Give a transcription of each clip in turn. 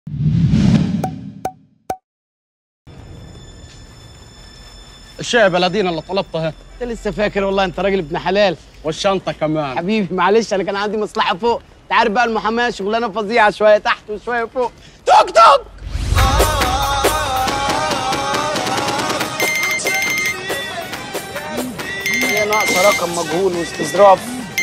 الشاي بلدينا اللي طلبتها انت لسه فاكر والله انت راجل ابن حلال والشنطه كمان حبيبي معلش انا كان عندي مصلحه فوق انت عارف بقى المحاماه شغلانه فظيعه شويه تحت وشويه فوق توك توك هي ناقصه رقم مجهول واستظراف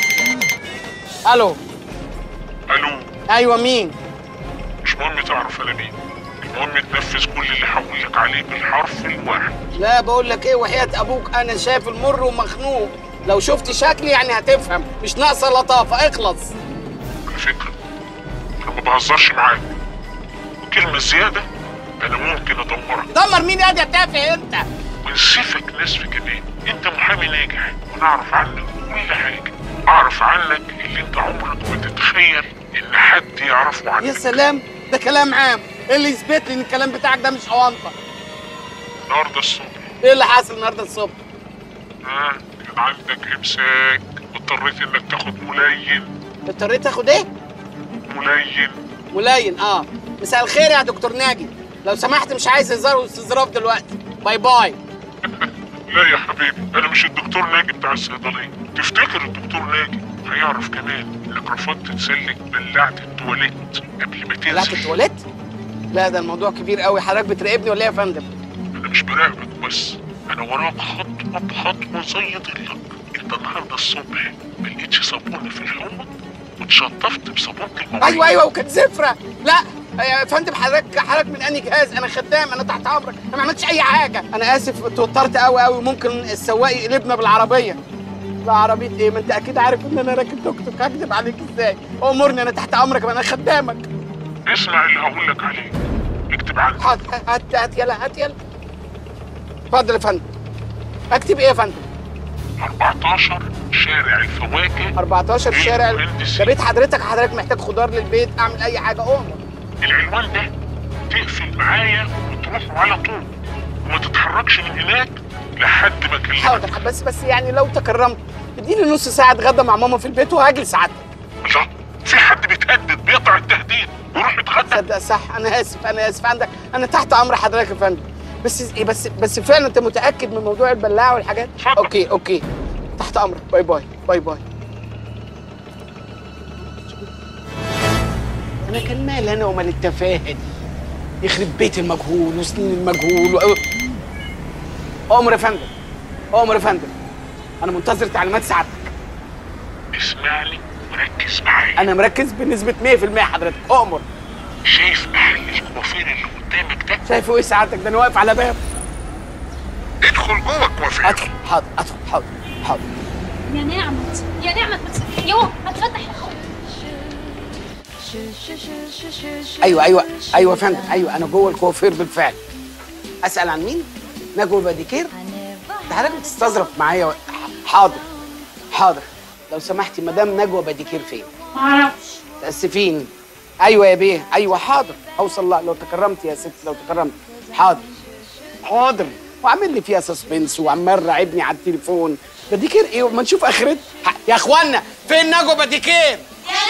الو الو ايوه مين مش مهم تعرف انا مين المهم تنفذ كل اللي هقول لك عليه بالحرف الواحد لا بقول لك ايه وحياه ابوك انا شايف المر ومخنوق لو شفت شكلي يعني هتفهم مش ناقصه لطافه اخلص على فكره انا ما بهزرش معاك وكلمه زياده انا ممكن ادمرك دمر مين يا دي تافه انت ونسفك نسف كمان انت محامي ناجح وانا اعرف عنك كل حاجه اعرف عنك اللي انت عمرك ما تتخيل ان حد يعرفه عنك يا سلام ده كلام عام ايه اللي يثبت لي ان الكلام بتاعك ده مش اونطه النهارده الصبح ايه اللي حاصل النهارده الصبح ها كان عندك امساك واضطريت انك تاخد ملين اضطريت اخد ايه ملين ملين اه مساء الخير يا دكتور ناجي لو سمحت مش عايز هزار واستظراف دلوقتي باي باي لا يا حبيبي انا مش الدكتور ناجي بتاع الصيدليه تفتكر الدكتور ناجي هيعرف كمان انك رفضت تسلك بلعت التواليت قبل ما طلعت تنزل التواليت لا ده الموضوع كبير قوي حضرتك بتراقبني ولا ايه يا فندم انا مش براقبك بس انا وراك خطوه بخطوه زي ضلك انت النهارده الصبح ما لقيتش صابونه في الحوض واتشطفت بصابونه المواعين ايوه ايوه وكانت زفره لا يا فندم حضرتك حضرتك من انهي جهاز انا خدام انا تحت امرك انا ما عملتش اي حاجه انا اسف اتوترت قوي قوي ممكن السواق يقلبنا بالعربيه لا عربيه ايه ما انت اكيد عارف ان انا راكب توك توك هكدب عليك ازاي امرني انا تحت امرك انا خدامك اسمع اللي هقول لك عليه اكتب عنه هات هات هات يلا هات يلا اتفضل يا فندم اكتب ايه يا فندم 14 شارع الفواكه 14 شارع المهندسين. ده بيت حضرتك حضرتك محتاج خضار للبيت اعمل اي حاجه امر العنوان ده تقفل معايا وتروح على طول وما تتحركش من هناك لحد ما اكلمك حاضر بس بس يعني لو تكرمت اديني نص ساعه اتغدى مع ماما في البيت وهاجي ساعتك الله في حد بيتهدد بيقطع التهديد ويروح يتغدى تصدق صح انا اسف انا اسف عندك انا تحت امر حضرتك يا فندم بس إيه بس بس فعلا انت متاكد من موضوع البلاعه والحاجات اتفضل. اوكي اوكي تحت امرك باي باي باي باي انا كان مالي انا ومال التفاهه دي يخرب بيت المجهول وسنين المجهول و... امر يا فندم امر يا فندم انا منتظر تعليمات سعادتك اسمعني وركز معايا انا مركز بنسبه 100% حضرتك امر شايف محل الكوافير اللي قدامك ده شايفه ايه سعادتك ده انا واقف على باب ادخل جوه الكوافير ادخل حاضر ادخل حاضر حاضر يا نعمت يا نعمت بس يوه هتفتح يا اخويا ايوه ايوه ايوه يا فندم ايوه انا جوه الكوافير بالفعل اسال عن مين نجوى باديكير انت حضرتك بتستظرف معايا و... حاضر حاضر لو سمحتي مدام نجوى باديكير فين معرفش تاسفين ايوه يا بيه ايوه حاضر اوصل لها لو تكرمت يا ست لو تكرمت حاضر حاضر وعامل لي فيها سسبنس وعمال راعبني على التليفون باديكير ايه وما نشوف اخرتها يا اخوانا فين نجوى باديكير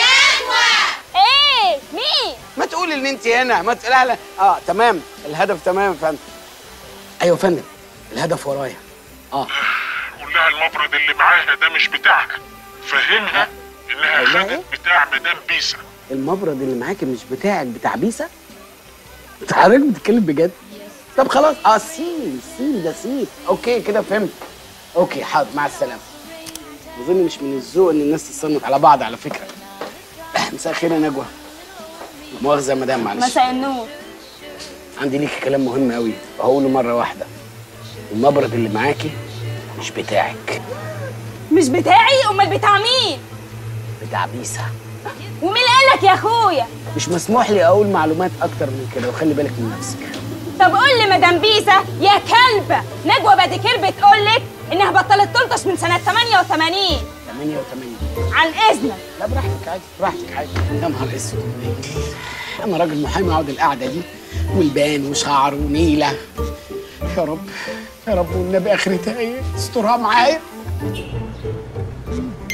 ايه مين ما تقولي ان انت هنا ما تقولي لا اه تمام الهدف تمام يا فندم ايوه يا فندم الهدف ورايا اه قول لها المبرد اللي معاها ده مش بتاعها فهمها انها أيوة. خدت بتاع مدام بيسا المبرد اللي معاكي مش بتاعك بتاع بيسا انت حضرتك بتتكلم بجد طب خلاص اه سين سين ده سين اوكي كده فهمت اوكي حاضر مع السلامه اظن مش من الذوق ان الناس تصنف على بعض على فكره مساء الخير يا نجوى مؤاخذه يا مدام معلش مساء النور عندي ليكي كلام مهم قوي هقوله مره واحده المبرد اللي معاكي مش بتاعك مش بتاعي امال بتاع مين بتاع بيسا ومين اللي قالك يا اخويا مش مسموح لي اقول معلومات اكتر من كده وخلي بالك من نفسك طب قول لي مدام بيسا يا كلبه نجوى باديكير بتقول لك انها بطلت تلطش من سنه 88 88 عن اذنك لا براحتك عادي براحتك عادي يا نهار اسود انا راجل محامي اقعد القعده دي والبان وشعر ونيله يا رب يا رب والنبي اخرتها ايه استرها معايا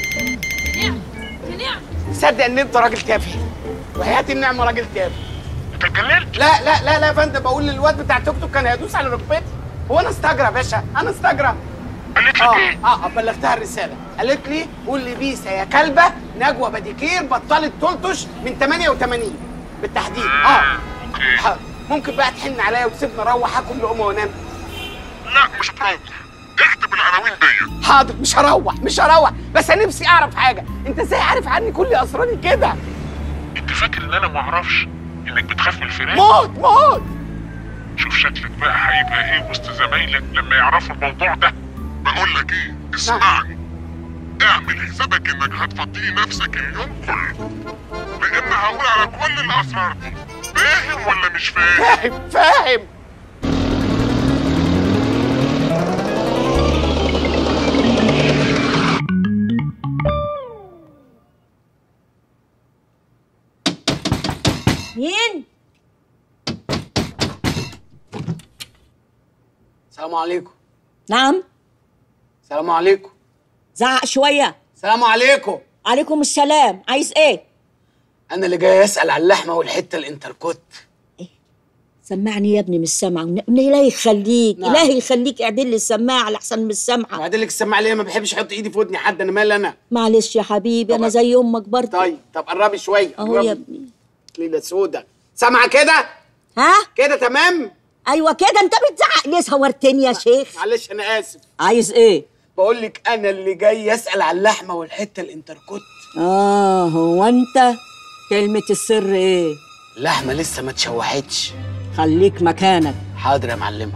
يا نعم صدق ان انت راجل تافه وحياتي النعمه راجل تافه انت اتجننت لا لا لا لا يا فندم بقول للواد بتاع التوك توك كان هيدوس على ركبتي هو انا استجرى يا باشا انا استجرى قالت لك اه ايه؟ اه بلغتها الرساله قالت لي قول لي بيسا يا كلبه نجوى بديكير بطلت تلطش من 88 بالتحديد اه اوكي حاضر. ممكن بقى تحن عليا وتسيبني اروح اكل لقمه وانام لا مش هتروح اكتب العناوين دي حاضر مش هروح مش هروح بس انا نفسي اعرف حاجه انت ازاي عارف عني كل اسراري كده انت فاكر ان انا ما اعرفش انك بتخاف من الفراق؟ موت موت شوف شكلك بقى هيبقى ايه وسط زمايلك لما يعرفوا الموضوع ده بقول لك ايه اسمعني اعمل حسابك انك هتفضي نفسك اليوم كله لان هقول على كل الاسرار دي فاهم ولا مش فاهم فاهم فاهم مين؟ السلام عليكم نعم السلام عليكم زعق شوية السلام عليكم عليكم السلام عايز ايه؟ انا اللي جاي اسال على اللحمه والحته الانتركوت سمعني يا ابني مش سامعة ون- إلهي يخليك نعم. إلهي يخليك اعدل لي السماعة لأحسن مش سامعة بعدين لك السماعه ليه ما بحبش احط ايدي في ودني حد انا مال انا معلش يا حبيبي أنا طبعا. زي أمك برضه طيب طب قربي شويه أهو قربي. يا ابني ليله سودا سامعه كده ها؟ كده تمام أيوة كده أنت بتزعق ليه صورتني يا شيخ؟ معلش انا اسف عايز ايه؟ بقول لك انا اللي جاي اسال على اللحمه والحته الانتركوت آه هو أنت كلمة السر ايه؟ اللحمه لسه ما اتشوحتش خليك مكانك حاضر يا معلمه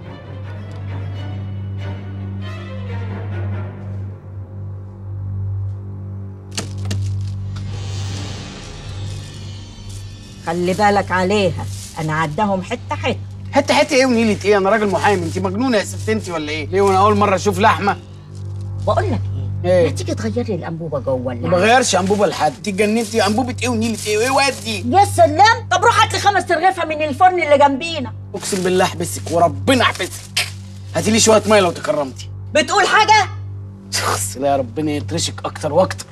خلي بالك عليها أنا عداهم حتة حتة حته حته ايه ونيله ايه انا راجل محامي انت مجنونه يا ست انت ولا ايه ليه وانا اول مره اشوف لحمه بقول لك ايه؟ ايه ما تيجي تغير لي الانبوبه جوه ما ولا بغيرش انبوبه لحد انت اتجننتي انبوبه ايه ونيله ايه وايه ودي يا سلام طب روح هات لي خمس ترغيفه من الفرن اللي جنبينا اقسم بالله احبسك وربنا احبسك هاتي لي شويه ميه لو تكرمتي بتقول حاجه شخص لا يا ربنا يترشك اكتر واكتر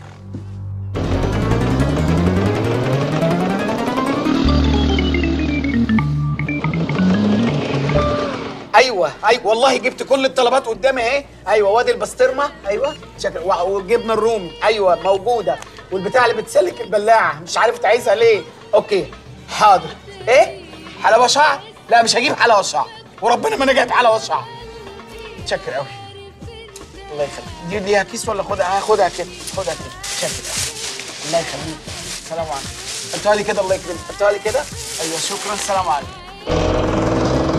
ايوه ايوه والله جبت كل الطلبات قدامي اهي ايوه وادي البسطرمه ايوه شكل وع- والجبنه الرومي ايوه موجوده والبتاع اللي بتسلك البلاعه مش عارف تعايزها ليه اوكي حاضر ايه حلاوه شعر لا مش هجيب حلاوه شعر وربنا ما انا جايب حلاوه شعر متشكر قوي الله يخليك دي ليها كيس ولا خدها هاخدها كده خدها كده شكرا الله يخليك السلام عليكم حطها لي كده الله يكرمك حطها لي كده ايوه شكرا السلام عليكم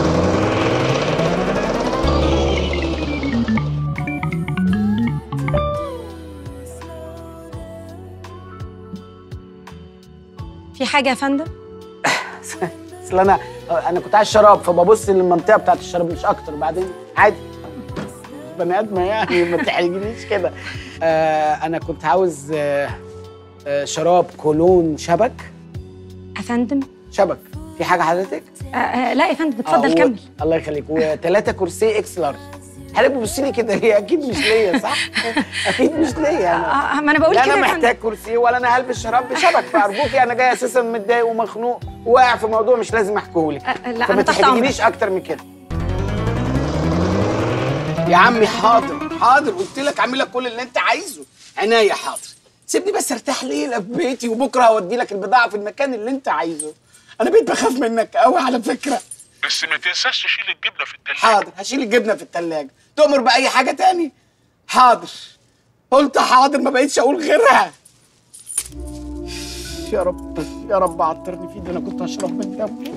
في حاجه يا فندم اصل انا انا كنت عايز شراب فببص للمنطقه بتاعت الشراب مش اكتر بعدين عادي بني ادمه يعني ما تحرجنيش كده آه انا كنت عاوز آه آه شراب كولون شبك يا فندم شبك في حاجه حضرتك آه آه لا يا فندم اتفضل آه، و- كمل الله يخليك وثلاثه كرسي اكس لارج حضرتك بتبصي لي كده ليه اكيد مش ليا صح اكيد مش ليا انا آه ما انا بقول لا كده انا يا فندم محتاج كرسي ولا انا هلبس شراب بشبك فارجوكي انا جاي اساسا متضايق ومخنوق وواقع في موضوع مش لازم احكيهولك أه، لا، فما أنا تحت تحرجنيش اكتر من كده يا عمي حاضر حاضر قلت لك اعمل لك كل اللي انت عايزه عناية حاضر سيبني بس ارتاح ليله في بيتي وبكره هودي لك البضاعه في المكان اللي انت عايزه انا بقيت بخاف منك قوي على فكره بس ما تنساش تشيل الجبنه في التلاجة حاضر هشيل الجبنه في التلاجة تؤمر بأي حاجة تاني حاضر قلت حاضر ما بقيتش أقول غيرها يا رب يا رب عطرني فيه ده أنا كنت هشرب من دمه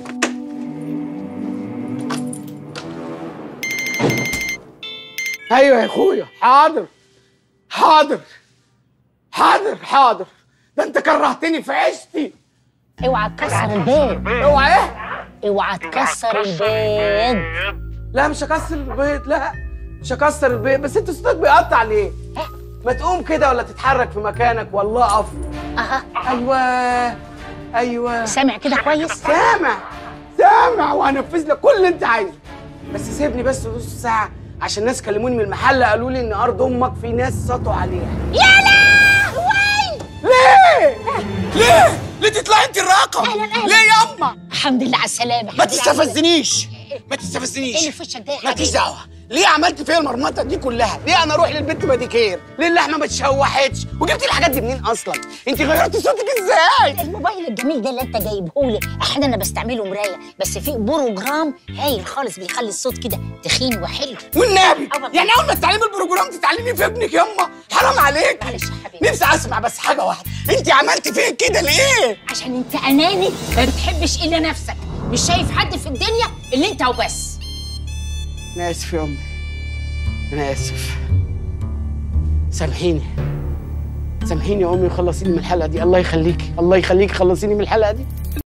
أيوة يا أخويا حاضر حاضر حاضر حاضر ده أنت كرهتني في عيشتي اوعى تكسر البيض اوعى ايه؟ اوعى تكسر البيض لا مش هكسر البيض لا مش هكسر البيض بس انت صوتك بيقطع ليه؟ ما تقوم كده ولا تتحرك في مكانك والله اقف اها ايوه ايوه سامع كده كويس سامع سامع وهنفذ لك كل اللي انت عايزه بس سيبني بس نص ساعه عشان ناس كلموني من المحل قالوا لي ان ارض امك في ناس سطوا عليها يا لهوي ليه؟ ليه؟ ليه تطلعي انت الراقه أهلاً، أهلاً. ليه ياما الحمد لله على السلامه ما تستفزنيش ما ايه تستفزنيش اللي في وشك ده يا مالكيش حبيبي؟ دعوه ليه عملت فيا المرمطه دي كلها ليه انا اروح للبنت باديكير ليه اللحمه ما اتشوحتش وجبتي الحاجات دي منين اصلا انت غيرتي صوتك ازاي الموبايل الجميل ده اللي انت جايبهولي احيانا انا بستعمله مرايه بس في بروجرام هايل خالص بيخلي الصوت كده تخين وحلو والنبي أول- يعني اول ما تتعلمي البروجرام تتعلمي في ابنك ياما حرام عليك معلش يا حبيبي. نفسي اسمع بس حاجه واحده انت عملتي فيا كده ليه عشان انت اناني ما بتحبش الا نفسك مش شايف حد في الدنيا اللي انت وبس انا اسف يا امي انا اسف سامحيني سامحيني يا امي وخلصيني من الحلقه دي الله يخليكي الله يخليكي خلصيني من الحلقه دي